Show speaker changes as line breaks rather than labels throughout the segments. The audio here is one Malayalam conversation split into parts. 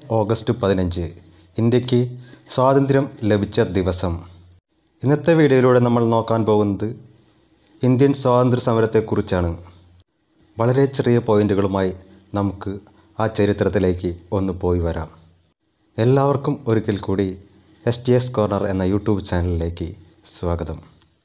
ഓഗസ്റ്റ് പതിനഞ്ച് ഇന്ത്യക്ക് സ്വാതന്ത്ര്യം ലഭിച്ച ദിവസം ഇന്നത്തെ വീഡിയോയിലൂടെ നമ്മൾ നോക്കാൻ പോകുന്നത് ഇന്ത്യൻ സ്വാതന്ത്ര്യ സമരത്തെക്കുറിച്ചാണ് വളരെ ചെറിയ പോയിന്റുകളുമായി നമുക്ക് ആ ചരിത്രത്തിലേക്ക് ഒന്ന് പോയി വരാം എല്ലാവർക്കും ഒരിക്കൽ കൂടി എസ് ടി എസ് കോർണർ എന്ന യൂട്യൂബ് ചാനലിലേക്ക് സ്വാഗതം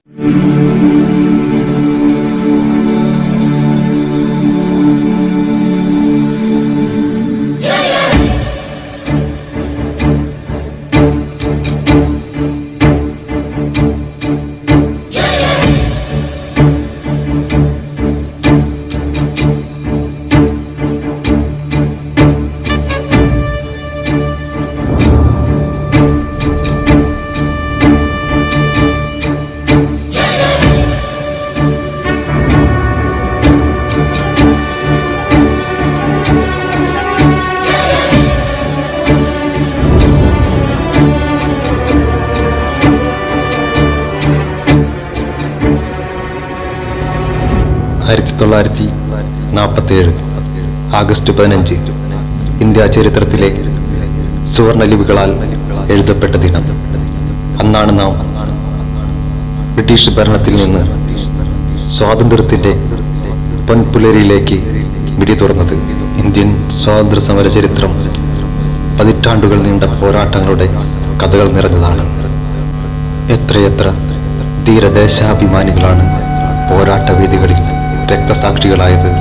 ആയിരത്തി തൊള്ളായിരത്തി നാൽപ്പത്തേഴ് ആഗസ്റ്റ് പതിനഞ്ച് ഇന്ത്യ ചരിത്രത്തിലെ സുവർണ ലിപികളാൽ എഴുതപ്പെട്ട ദിനം അന്നാണ് നാം ബ്രിട്ടീഷ് ഭരണത്തിൽ നിന്ന് സ്വാതന്ത്ര്യത്തിന്റെ പൊൻപുലരിയിലേക്ക് വിടി തുറന്നത് ഇന്ത്യൻ സ്വാതന്ത്ര്യ സമര ചരിത്രം പതിറ്റാണ്ടുകൾ നീണ്ട പോരാട്ടങ്ങളുടെ കഥകൾ നിറഞ്ഞതാണ് എത്രയെത്ര ധീരദേശാഭിമാനികളാണ് പോരാട്ട വേദികളിൽ രക്തസാക്ഷികളായത്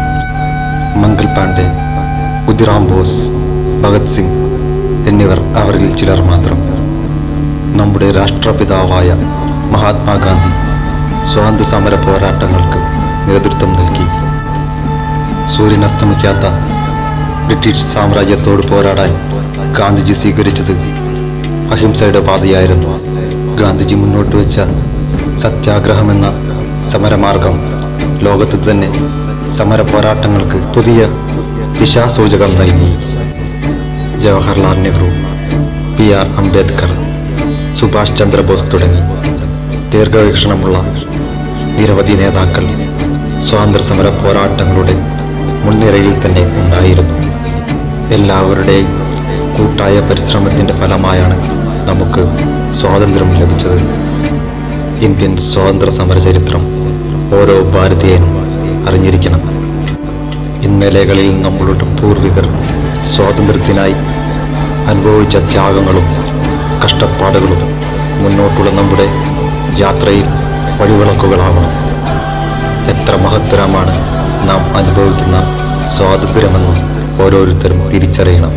മംഗൾ പാണ്ഡെ ഉദിറാം ബോസ് ഭഗത് സിംഗ് എന്നിവർ അവരിൽ ചിലർ മാത്രം നമ്മുടെ രാഷ്ട്രപിതാവായ മഹാത്മാഗാന്ധി സ്വാതന്ത്ര്യ സമര പോരാട്ടങ്ങൾക്ക് നേതൃത്വം നൽകി സൂര്യൻ അസ്തമിക്കാത്ത ബ്രിട്ടീഷ് സാമ്രാജ്യത്തോട് പോരാടാൻ ഗാന്ധിജി സ്വീകരിച്ചത് അഹിംസയുടെ പാതയായിരുന്നു ഗാന്ധിജി മുന്നോട്ട് വെച്ച സത്യാഗ്രഹമെന്ന സമരമാർഗം ലോകത്ത് തന്നെ സമര പോരാട്ടങ്ങൾക്ക് പുതിയ ദിശാസൂചകം നൽകി ജവഹർലാൽ നെഹ്റു പി ആർ അംബേദ്കർ സുഭാഷ് ചന്ദ്രബോസ് തുടങ്ങി ദീർഘവീക്ഷണമുള്ള നിരവധി നേതാക്കൾ സ്വാതന്ത്ര്യ സമര പോരാട്ടങ്ങളുടെ മുൻനിരയിൽ തന്നെ ഉണ്ടായിരുന്നു എല്ലാവരുടെയും കൂട്ടായ പരിശ്രമത്തിന്റെ ഫലമായാണ് നമുക്ക് സ്വാതന്ത്ര്യം ലഭിച്ചത് ഇന്ത്യൻ സ്വാതന്ത്ര്യ സമര ചരിത്രം ഓരോ ഭാരതീയനും അറിഞ്ഞിരിക്കണം ഇന്നലെകളിൽ നമ്മളുടെ പൂർവികർ സ്വാതന്ത്ര്യത്തിനായി അനുഭവിച്ച ത്യാഗങ്ങളും കഷ്ടപ്പാടുകളും മുന്നോട്ടുള്ള നമ്മുടെ യാത്രയിൽ വഴിവിളക്കുകളാവണം എത്ര മഹത്തരമാണ് നാം അനുഭവിക്കുന്ന സ്വാതന്ത്ര്യമെന്ന് ഓരോരുത്തരും തിരിച്ചറിയണം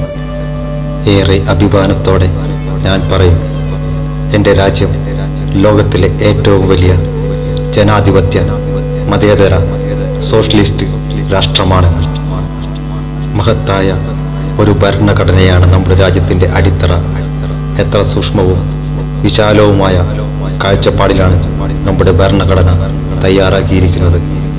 ഏറെ അഭിമാനത്തോടെ ഞാൻ പറയും എൻ്റെ രാജ്യം ലോകത്തിലെ ഏറ്റവും വലിയ ജനാധിപത്യ മതേതര സോഷ്യലിസ്റ്റ് രാഷ്ട്രമാണെന്ന് മഹത്തായ ഒരു ഭരണഘടനയാണ് നമ്മുടെ രാജ്യത്തിന്റെ അടിത്തറ എത്ര സൂക്ഷ്മവും വിശാലവുമായ കാഴ്ചപ്പാടിലാണ് നമ്മുടെ ഭരണഘടന തയ്യാറാക്കിയിരിക്കുന്നത്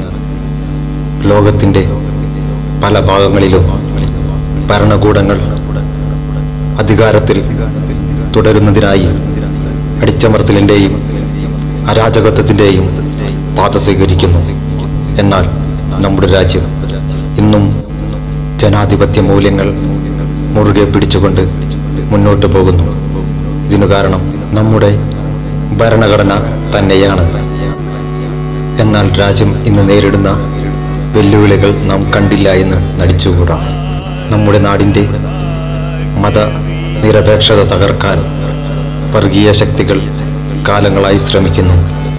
ലോകത്തിന്റെ പല ഭാഗങ്ങളിലും ഭരണകൂടങ്ങൾ അധികാരത്തിൽ തുടരുന്നതിനായി അടിച്ചമർത്തലിന്റെയും അരാജകത്വത്തിന്റെയും പാത സ്വീകരിക്കുന്നു എന്നാൽ നമ്മുടെ രാജ്യം ഇന്നും ജനാധിപത്യ മൂല്യങ്ങൾ മുറുകെ പിടിച്ചുകൊണ്ട് മുന്നോട്ട് പോകുന്നു ഇതിനു കാരണം നമ്മുടെ ഭരണഘടന തന്നെയാണ് എന്നാൽ രാജ്യം ഇന്ന് നേരിടുന്ന വെല്ലുവിളികൾ നാം കണ്ടില്ല എന്ന് നടിച്ചുകൂടാ നമ്മുടെ നാടിന്റെ മത നിരപേക്ഷത തകർക്കാൻ വർഗീയ ശക്തികൾ കാലങ്ങളായി ശ്രമിക്കുന്നു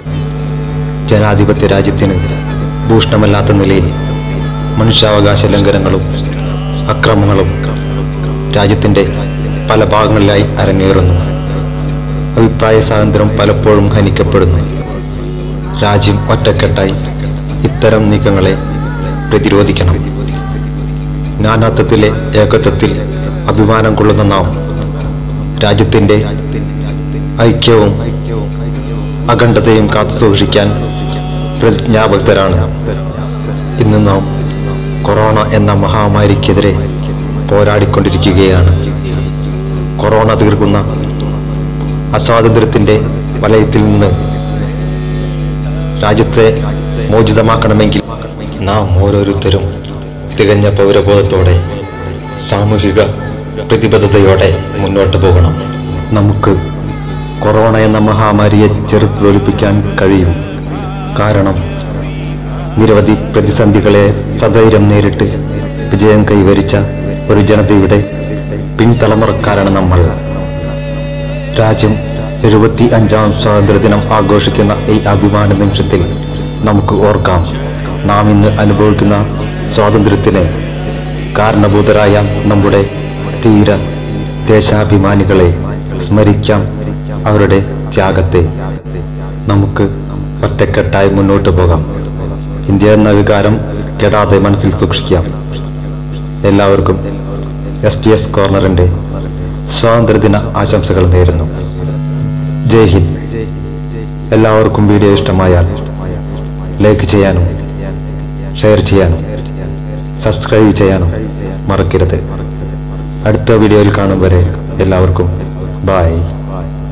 ജനാധിപത്യ രാജ്യത്തിന് ഭൂഷണമല്ലാത്ത നിലയിൽ മനുഷ്യാവകാശ ലംഘനങ്ങളും അക്രമങ്ങളും രാജ്യത്തിന്റെ പല ഭാഗങ്ങളിലായി അരങ്ങേറുന്നു അഭിപ്രായ സ്വാതന്ത്ര്യം പലപ്പോഴും ഹനിക്കപ്പെടുന്നു രാജ്യം ഒറ്റക്കെട്ടായി ഇത്തരം നീക്കങ്ങളെ പ്രതിരോധിക്കണം നാനാത്വത്തിലെ ഏകത്വത്തിൽ അഭിമാനം കൊള്ളുന്ന നാം രാജ്യത്തിന്റെ ഐക്യവും അഖണ്ഡതയും കാത്തുസൂക്ഷിക്കാൻ പ്രതിജ്ഞാബദ്ധരാണ് ഇന്ന് നാം കൊറോണ എന്ന മഹാമാരിക്കെതിരെ പോരാടിക്കൊണ്ടിരിക്കുകയാണ് കൊറോണ തീർക്കുന്ന അസ്വാതന്ത്ര്യത്തിന്റെ വലയത്തിൽ നിന്ന് രാജ്യത്തെ മോചിതമാക്കണമെങ്കിൽ നാം ഓരോരുത്തരും തികഞ്ഞ പൗരബോധത്തോടെ സാമൂഹിക പ്രതിബദ്ധതയോടെ മുന്നോട്ട് പോകണം നമുക്ക് കൊറോണ എന്ന മഹാമാരിയെ ചെറുത്തു തോൽപ്പിക്കാൻ കഴിയും കാരണം നിരവധി പ്രതിസന്ധികളെ സധൈര്യം നേരിട്ട് വിജയം കൈവരിച്ച ഒരു ജനതയുടെ പിൻതലമുറക്കാരാണ് നമ്മൾ രാജ്യം എഴുപത്തി അഞ്ചാം സ്വാതന്ത്ര്യദിനം ആഘോഷിക്കുന്ന ഈ അഭിമാന നിമിഷത്തിൽ നമുക്ക് ഓർക്കാം നാം ഇന്ന് അനുഭവിക്കുന്ന സ്വാതന്ത്ര്യത്തിന് കാരണഭൂതരായ നമ്മുടെ ധീര ദേശാഭിമാനികളെ സ്മരിക്കാം അവരുടെ ത്യാഗത്തെ നമുക്ക് ഒറ്റക്കെട്ടായി മുന്നോട്ട് പോകാം ഇന്ത്യ എന്ന വികാരം കെടാതെ മനസ്സിൽ സൂക്ഷിക്കാം എല്ലാവർക്കും എസ് ടി എസ് കോർണറിന്റെ സ്വാതന്ത്ര്യദിന ആശംസകൾ നേരുന്നു ജയ് ഹിന്ദ് എല്ലാവർക്കും വീഡിയോ ഇഷ്ടമായാൽ ലൈക്ക് ചെയ്യാനും ഷെയർ ചെയ്യാനും സബ്സ്ക്രൈബ് ചെയ്യാനും മറക്കരുത് അടുത്ത വീഡിയോയിൽ കാണും വരെ എല്ലാവർക്കും ബായ്